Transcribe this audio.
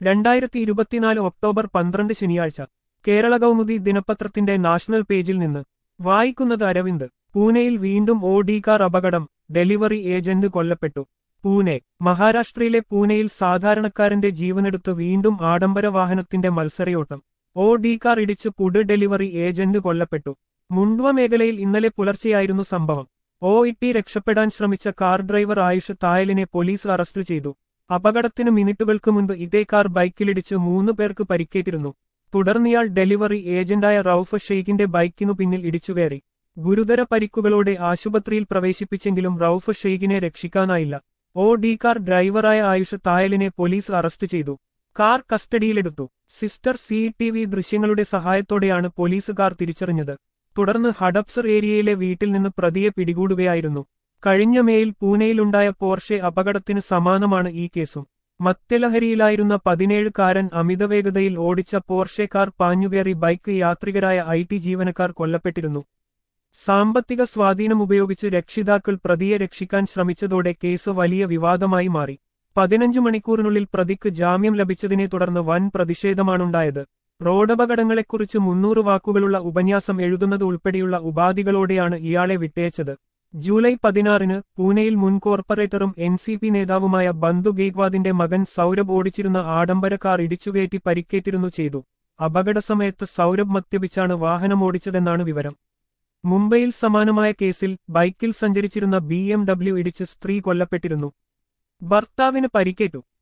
രണ്ടായിരത്തി ഇരുപത്തിനാല് ഒക്ടോബർ പന്ത്രണ്ട് ശനിയാഴ്ച കേരള കൗമുദി ദിനപത്രത്തിന്റെ നാഷണൽ പേജിൽ നിന്ന് വായിക്കുന്നത് അരവിന്ദ് പൂനെയിൽ വീണ്ടും ഓ ഡി കാർ അപകടം ഡെലിവറി ഏജന്റ് കൊല്ലപ്പെട്ടു പൂനെ മഹാരാഷ്ട്രയിലെ പൂനെയിൽ സാധാരണക്കാരന്റെ ജീവനെടുത്ത് വീണ്ടും ആഡംബര വാഹനത്തിന്റെ മത്സരയോട്ടം ഓ ഡി കാർ ഇടിച്ച് ഫുഡ് ഡെലിവറി ഏജന്റ് കൊല്ലപ്പെട്ടു മുണ്ട്വ മേഖലയിൽ ഇന്നലെ പുലർച്ചെയായിരുന്നു സംഭവം ഓ ഇട്ടി രക്ഷപ്പെടാൻ ശ്രമിച്ച കാർ ഡ്രൈവർ ആയുഷ് തായലിനെ പോലീസ് അറസ്റ്റ് ചെയ്തു അപകടത്തിന് മിനിറ്റുകൾക്ക് മുൻപ് ഇതേ കാർ ബൈക്കിലിടിച്ച് മൂന്ന് പേർക്ക് പരിക്കേറ്റിരുന്നു തുടർന്നിയാൾ ഡെലിവറി ഏജന്റായ റൌഫ് ഷെയ്ഖിന്റെ ബൈക്കിനു പിന്നിൽ ഇടിച്ചുകയറി ഗുരുതര പരിക്കുകളോടെ ആശുപത്രിയിൽ പ്രവേശിപ്പിച്ചെങ്കിലും റൌഫ് ഷെയ്ഖിനെ രക്ഷിക്കാനായില്ല ഓ ഡി കാർ ഡ്രൈവറായ ആയുഷ് തായലിനെ പോലീസ് അറസ്റ്റ് ചെയ്തു കാർ കസ്റ്റഡിയിലെടുത്തു സിസ്റ്റർ സി ടി വി ദൃശ്യങ്ങളുടെ സഹായത്തോടെയാണ് പോലീസുകാർ തിരിച്ചറിഞ്ഞത് തുടർന്ന് ഹഡപ്സർ ഏരിയയിലെ വീട്ടിൽ നിന്ന് പ്രതിയെ പിടികൂടുകയായിരുന്നു കഴിഞ്ഞ മേയിൽ പൂനെയിലുണ്ടായ പോർഷെ അപകടത്തിന് സമാനമാണ് ഈ കേസും മദ്യലഹരിയിലായിരുന്ന പതിനേഴുകാരൻ അമിതവേഗതയിൽ ഓടിച്ച പോർഷെ കാർ പാഞ്ഞുകയറി ബൈക്ക് യാത്രികരായ ഐ ടി ജീവനക്കാർ കൊല്ലപ്പെട്ടിരുന്നു സാമ്പത്തിക സ്വാധീനം ഉപയോഗിച്ച് രക്ഷിതാക്കൾ പ്രതിയെ രക്ഷിക്കാൻ ശ്രമിച്ചതോടെ കേസ് വലിയ വിവാദമായി മാറി പതിനഞ്ചു മണിക്കൂറിനുള്ളിൽ പ്രതിക്ക് ജാമ്യം ലഭിച്ചതിനെ തുടർന്ന് വൻ പ്രതിഷേധമാണുണ്ടായത് റോഡപകടങ്ങളെക്കുറിച്ച് മുന്നൂറ് വാക്കുകളുള്ള ഉപന്യാസം എഴുതുന്നത് ഉൾപ്പെടെയുള്ള ഉപാധികളോടെയാണ് ഇയാളെ വിട്ടയച്ചത് ജൂലൈ പതിനാറിന് പൂനെയിൽ മുൻ കോർപ്പറേറ്ററും എൻ സി പി നേതാവുമായ ബന്ദു ഗേഗ്വാദിന്റെ മകൻ സൗരഭ് ഓടിച്ചിരുന്ന ആഡംബര കാർ ഇടിച്ചുകയറ്റി പരിക്കേറ്റിരുന്നു ചെയ്തു അപകടസമയത്ത് സൗരഭ് മദ്യപിച്ചാണ് വാഹനമോടിച്ചതെന്നാണ് വിവരം മുംബൈയിൽ സമാനമായ കേസിൽ ബൈക്കിൽ സഞ്ചരിച്ചിരുന്ന ബി എം ഡബ്ല്യു ഇടിച്ച് സ്ത്രീ കൊല്ലപ്പെട്ടിരുന്നു ഭർത്താവിന് പരിക്കേറ്റു